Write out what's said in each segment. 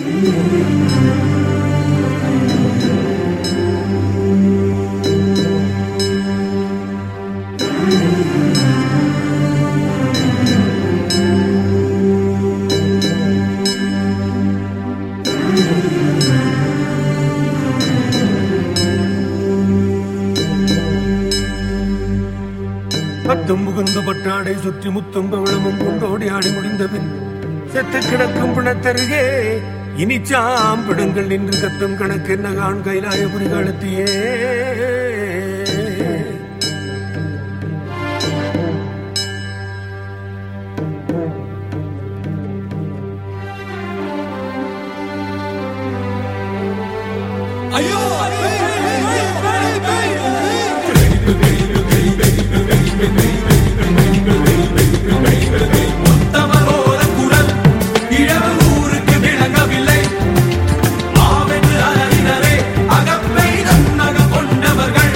பத்தும் புகுந்து பட்டாடை சுற்றி முத்தும் பவளமும் கொண்டோடி ஆடி முடிந்த பின் செத்து கிடக்கும் பிணத்தருகே இனி சாம்பிடுங்கள் நின்று கத்தும் கணக்கு என்ன காண் கைலாயபுரி காலத்தியே ஐயோ உத்தமரோர குரல் இழவு ஊருக்கு விளங்கவில்லை ஆவென்று அலறினரே அகப்பை நன்னக கொண்டவர்கள்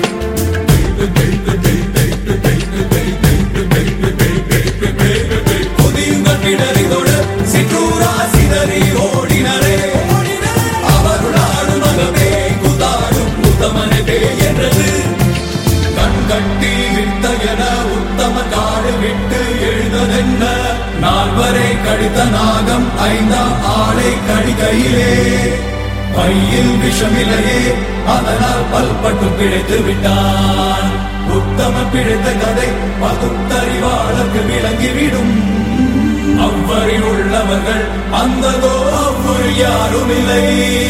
கொதியுங்கள் கிடறிதொடு சிற்றூரா சிதறி ஓடினரே அவருளாடு மகமே குதாடும் உத்தமனே என்றது கண் கட்டி விட்ட என உத்தம காடு விட்டு எழுததென்ன நால்வரை கடித்த நாகம் ஐந்தாம் ஆளை கடிகையிலே பையில் விஷமில்லையே அதனால் பல்பட்டு பிழைத்து விட்டான் உத்தம பிழைத்த கதை பகுத்தறிவாளருக்கு விளங்கிவிடும் அவ்வறில் உள்ளவர்கள் அந்ததோ அவ்வொரு யாரும் இல்லை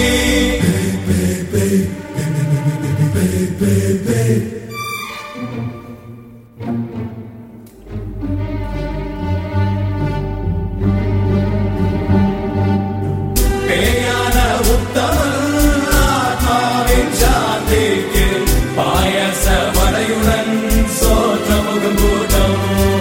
பேயான உத்தமன் ஆத்மாவின் சாந்திக்கு பாயச வடையுடன் சோற்றமுகம் கூட்டம்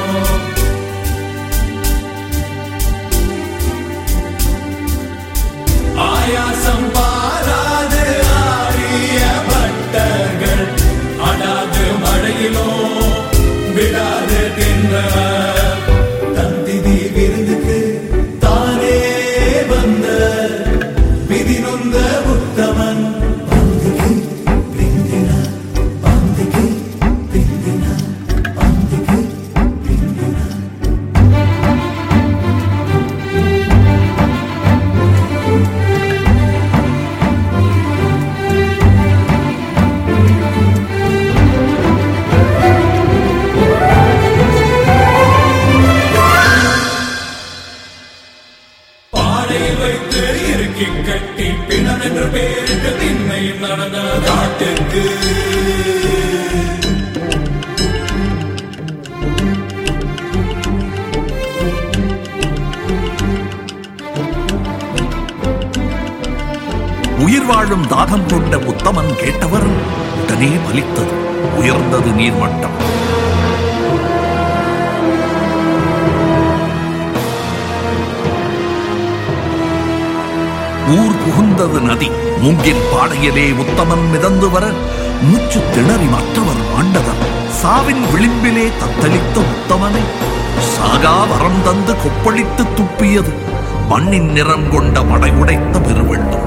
ஆயாசம் பாராது ஆடிய பட்டர்கள் அடாது மழையிலோ விடாது தின்றவர் தந்திதி விருந்துக்கு தானே வந்த விதி நொந்த உத்தமன் பந்திக்கு பிந்தினா பந்திக்கு பிந்தினா பந்திக்கு பிந்தினா பாடையில் வைத்து இறுக்கி கட்டி பிணம் என்று பேருக்கு திண்ணையும் நடந்த காட்டுக்கு உயிர் வாழும் தாகம் கொண்ட உத்தமன் கேட்டவர் உடனே பலித்தது உயர்ந்தது நீர்மட்டம் ஊர் புகுந்தது நதி மூங்கில் பாடையிலே உத்தமன் மிதந்து வர மூச்சு திணறி மற்றவர் மாண்டவர் சாவின் விளிம்பிலே தத்தளித்த உத்தமனை சாகா வரம் தந்து கொப்பளித்து துப்பியது மண்ணின் நிறம் கொண்ட மடை உடைத்த பெருவெள்ளம்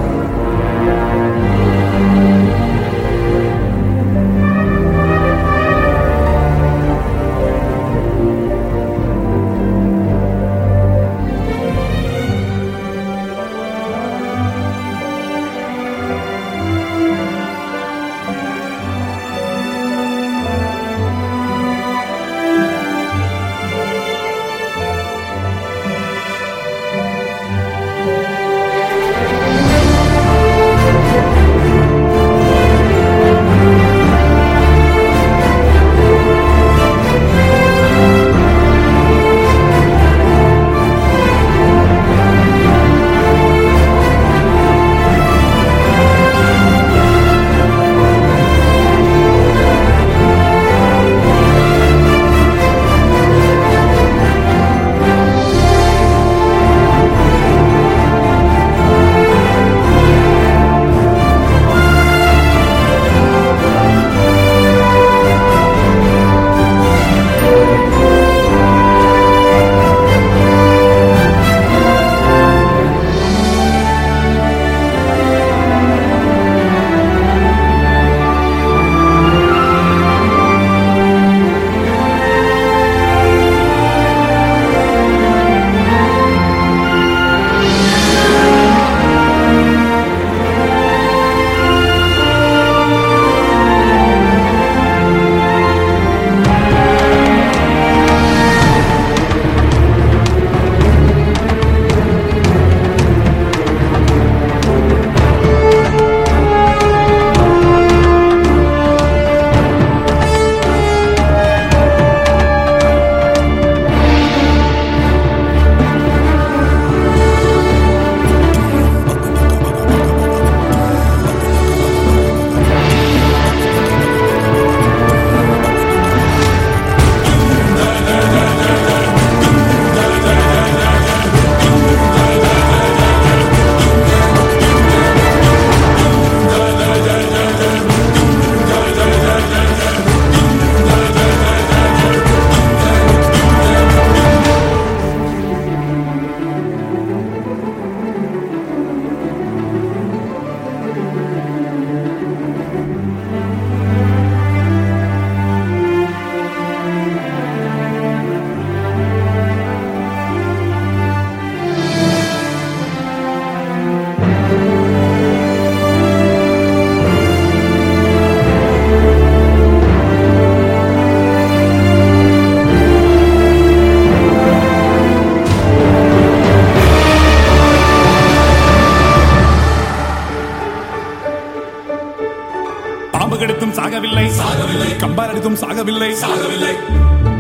சாகவில்லை சாகவில்லை. கம்பாரடித்தும் சாகவில்லை சாகவில்லை